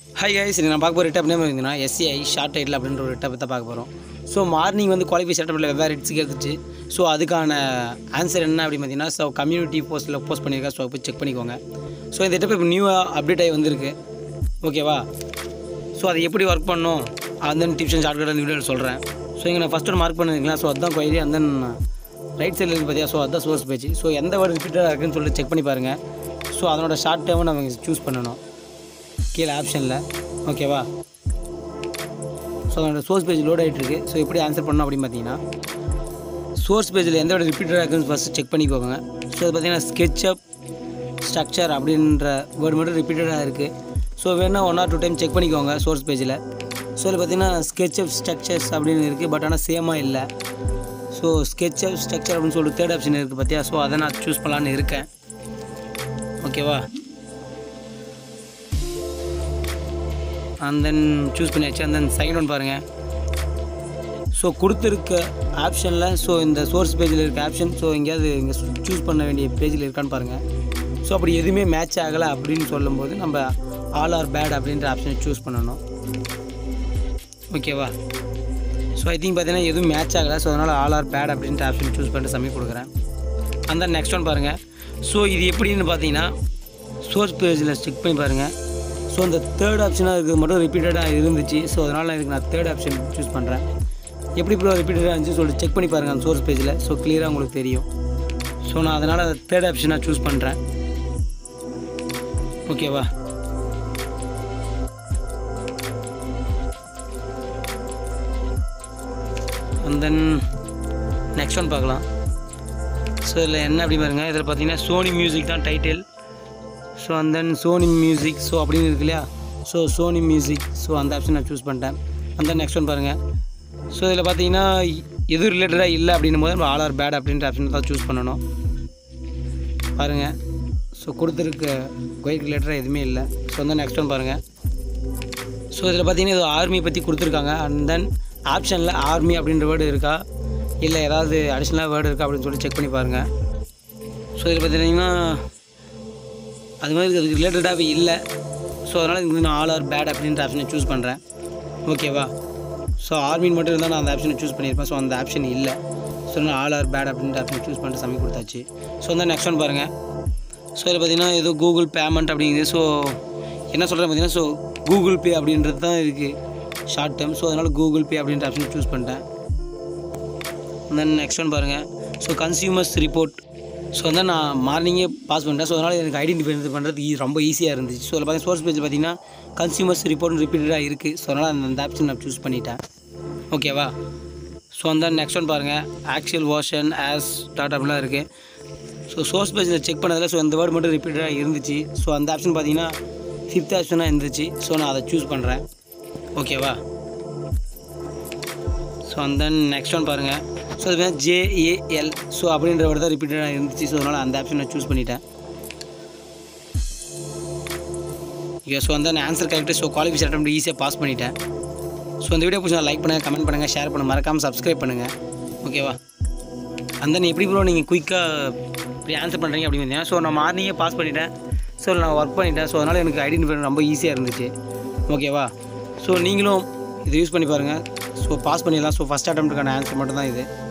hi guys நான் பார்க்க போகிற டப் நேம் இருந்தீங்கன்னா எஸ்சிஐ ஷார்ட் டைட்டில் அப்படின்ற ஒரு டப்பை தான் பார்க்க போகிறோம் ஸோ மார்னிங் வந்து குவாலிஃபை செட்டப்பில் வெவ்வேறு ஹிட்ஸுக்கு எடுத்துச்சு ஸோ அதுக்கான ஆன்சர் என்ன அப்படின்னு பார்த்தீங்கன்னா ஸோ கம்யூனிட்டி போஸ்ட்டில் போஸ்ட் பண்ணியிருக்கேன் ஸோ போய் செக் பண்ணிக்கோங்க ஸோ இந்த டப் இப்போ நியூவாக அப்டேட் ஆகி வந்திருக்கு ஓகேவா ஸோ அதை எப்படி ஒர்க் பண்ணணும் அந்த டிப்ஸ் அண்ட் ஷார்ட்கட் அந்த வீடியோவில் சொல்கிறேன் ஸோ இங்கே நான் ஃபஸ்ட்டு மார்க் பண்ணிருக்கலாம் ஸோ அதுதான் கொயரி அந்த ரைட் சைடில் இருக்கு பார்த்தியா ஸோ அதுதான் சோர்ஸ் பேஜ் ஸோ எந்த வேர்டு ரிப்பீட்டடாக இருக்குன்னு சொல்லிட்டு செக் பண்ணி பாருங்கள் ஸோ அதனோட ஷார்ட் டேர்மை நம்ம சூஸ் பண்ணணும் கீழே ஆப்ஷனில் ஓகேவா ஸோ அதோட சோர்ஸ் பேஜ் லோட் ஆகிட்டு இருக்கு ஸோ எப்படி ஆன்சர் பண்ணணும் அப்படின்னு பார்த்தீங்கன்னா சோர்ஸ் பேஜில் எந்த ரிப்பீட்டடாக இருக்குன்னு ஃபஸ்ட்டு செக் பண்ணிக்கோங்க ஸோ அது பார்த்தீங்கன்னா ஸ்கெட்சப் ஸ்ட்ரக்சர் அப்படின்ற வேர்டு மட்டும் ரிப்பீட்டடாக இருக்குது ஸோ வேணால் one or two time check பண்ணிக்கோங்க சோர்ஸ் பேஜில் ஸோ இதில் பார்த்தீங்கன்னா ஸ்கெட்சப் ஸ்ட்ரக்சர்ஸ் அப்படின்னு இருக்குது பட் ஆனால் சேமாக இல்லை ஸோ ஸ்கெட்சப் ஸ்ட்ரக்சர் அப்படின்னு சொல்லிட்டு தேர்ட் ஆப்ஷன் இருக்குது பார்த்தியா ஸோ அதை நான் சூஸ் பண்ணலான்னு இருக்கேன் ஓகேவா அண்ட் தென் சூஸ் பண்ணியாச்சு அண்ட் தென் செகண்ட் ஒன் பாருங்கள் ஸோ கொடுத்துருக்க ஆப்ஷனில் ஸோ இந்த சோர்ஸ் பேஜில் இருக்க ஆப்ஷன் ஸோ எங்கேயாவது இங்கே சூஸ் பண்ண வேண்டிய பேஜில் இருக்கான்னு பாருங்கள் ஸோ அப்படி எதுவுமே மேட்ச் ஆகலை அப்படின்னு சொல்லும்போது நம்ம ஆல் ஆர் பேட் அப்படின்ற ஆப்ஷனை சூஸ் பண்ணணும் ஓகேவா ஸோ ஐ திங்க் பார்த்தீங்கன்னா எதுவும் மேட்ச் ஆகலை ஸோ அதனால் ஆல் ஆர் பேட் அப்படின்ற ஆப்ஷன் சூஸ் பண்ணிட்டு சப்மிட் கொடுக்குறேன் அந்த நெக்ஸ்ட் ஒன் பாருங்கள் ஸோ இது எப்படின்னு பார்த்தீங்கன்னா சோர்ஸ் பேஜில் செக் பண்ணி பாருங்கள் ஸோ அந்த தேர்ட் ஆப்ஷனாக இருக்கிறது மட்டும் ரிப்பீட்டடாக இருந்துச்சு ஸோ அதனால் இதுக்கு நான் தேர்ட் ஆப்ஷன் சூஸ் பண்ணுறேன் எப்படி ப்ரோ ரிப்பீட்டடாக இருந்துச்சு சொல்லிட்டு செக் பண்ணி பாருங்கள் அந்த சோர்ஸ் பேஜில் ஸோ கிளியராக உங்களுக்கு தெரியும் ஸோ நான் அதனால் தேர்ட் ஆப்ஷனாக சூஸ் பண்ணுறேன் ஓகேவா அண்ட் தென் நெக்ஸ்ட் ஒன் பார்க்கலாம் ஸோ இதில் என்ன அப்படி பாருங்க இதில் பார்த்தீங்கன்னா சோனி மியூசிக் தான் title so and then Sony music so அப்படின்னு இருக்கு இல்லையா ஸோ சோனி மியூசிக் ஸோ அந்த ஆப்ஷன் நான் சூஸ் பண்ணிட்டேன் அந்த நெக்ஸ்ட் ஒன் பாருங்கள் ஸோ இதில் பார்த்தீங்கன்னா எது ரிலேட்டடாக இல்லை அப்படின்னும் போது நம்ம ஆல் ஆர் பேட் அப்படின்ற ஆப்ஷன் தான் சூஸ் பண்ணணும் பாருங்கள் ஸோ கொடுத்துருக்க கொய்க் ரிலேட்டடாக எதுவுமே இல்லை ஸோ வந்து நெக்ஸ்ட் ஒன் பாருங்கள் ஸோ இதில் பார்த்தீங்கன்னா இது ஆர்மி பற்றி கொடுத்துருக்காங்க அண்ட் தென் ஆப்ஷனில் ஆர்மி அப்படின்ற வேர்டு இருக்கா இல்லை ஏதாவது அடிஷ்னலாக வேர்டு இருக்கா அப்படின்னு சொல்லி செக் பண்ணி பாருங்கள் ஸோ இதில் பார்த்தீங்கன்னா அது மாதிரி அதுக்கு ரிலேட்டடாகவே இல்லை ஸோ அதனால் இதுக்கு நான் ஆல் ஆர் பேட் அப்படின்ற ஆப்ஷனை சூஸ் பண்ணுறேன் ஓகேவா ஸோ ஆர்மின் மட்டும் இருந்தால் நான் அந்த ஆப்ஷனை சூஸ் பண்ணியிருப்பேன் ஸோ அந்த ஆப்ஷன் இல்லை ஸோ நான் ஆல் ஆர் பேட் அப்படின்ற ஆப்ஷன் சூஸ் பண்ணிட்டு சமி கொடுத்தாச்சு ஸோ அந்த நெக்ஸ்ட் ஒன் பாருங்கள் ஸோ இதில் பார்த்தீங்கன்னா ஏதோ கூகுள் பேமெண்ட் அப்படிங்குது ஸோ என்ன சொல்கிறேன் பார்த்தீங்கன்னா ஸோ கூகுள் பே அப்படின்றது தான் இருக்குது ஷார்ட் டேர்ம் ஸோ அதனால் கூகுள் பே அப்படின்ற ஆப்ஷனை சூஸ் பண்ணிட்டேன் தென் நெக்ஸ்ட் ஒன் பாருங்கள் ஸோ கன்சியூமர்ஸ் ரிப்போர்ட் ஸோ வந்து நான் மார்னிங்கே பாஸ் பண்ணிட்டேன் ஸோ அதனால் எனக்கு ஐடென்டிஃபை பண்ணுறது ஈ- ரொம்ப ஈஸியாக இருந்துச்சு ஸோ அதில் பார்த்தீங்கன்னா சோர்ஸ் பேஜ் பார்த்தீங்கன்னா கன்சியூமர்ஸ் ரிப்போர்ட் ரிப்பீட்டடாக இருக்குது ஸோ அதனால் அந்த அந்த ஆப்ஷன் நான் சூஸ் பண்ணிட்டேன் ஓகேவா ஸோ அந்த நெக்ஸ்ட் ஒன் பாருங்கள் ஆக்சுவல் வாஷன் ஆஸ் டாட் அப்படிலாம் இருக்குது ஸோ சோர்ஸ் பேஜில் செக் பண்ணதில் ஸோ அந்த வேர்டு மட்டும் ரிப்பீட்டடாக இருந்துச்சு ஸோ அந்த ஆப்ஷன் பார்த்தீங்கன்னா ஃபிஃப்த் ஆப்ஷனாக இருந்துச்சு ஸோ நான் அதை சூஸ் பண்ணுறேன் ஓகேவா ஸோ அந்த நெக்ஸ்ட் ஒன் பாருங்கள் ஸோ அது ஜேஏஎல் ஸோ அப்படின்ற வேர்டு தான் ரிப்பீட்டடாக இருந்துச்சு ஸோ அதனால் அந்த ஆப்ஷன் நான் சூஸ் பண்ணிட்டேன் ஓகே ஸோ அந்த ஆன்சர் கரெக்டாக ஸோ குவாலிஃபை அட்டம் ஈஸியாக பாஸ் பண்ணிட்டேன் ஸோ இந்த வீடியோ பிடிச்சா லைக் பண்ணுங்கள் கமெண்ட் பண்ணுங்கள் ஷேர் பண்ணுங்கள் மறக்காமல் சப்ஸ்கிரைப் பண்ணுங்கள் ஓகேவா அந்த தென் எப்படி ப்ரோ நீங்கள் குயிக்காக இப்படி ஆன்சர் பண்ணுறீங்க அப்படின்னு ஸோ நான் மார்னிங்கே பாஸ் பண்ணிட்டேன் ஸோ நான் ஒர்க் பண்ணிட்டேன் ஸோ அதனால் எனக்கு ஐடென்டிஃபை ரொம்ப ஈஸியாக இருந்துச்சு ஓகேவா ஸோ நீங்களும் இதை யூஸ் பண்ணி பாருங்கள் ஸோ பாஸ் பண்ணிடலாம் ஸோ ஃபஸ்ட் அட்டம்ப்ட்டுக்கான ஆன்சர் மட்டும் தான் இது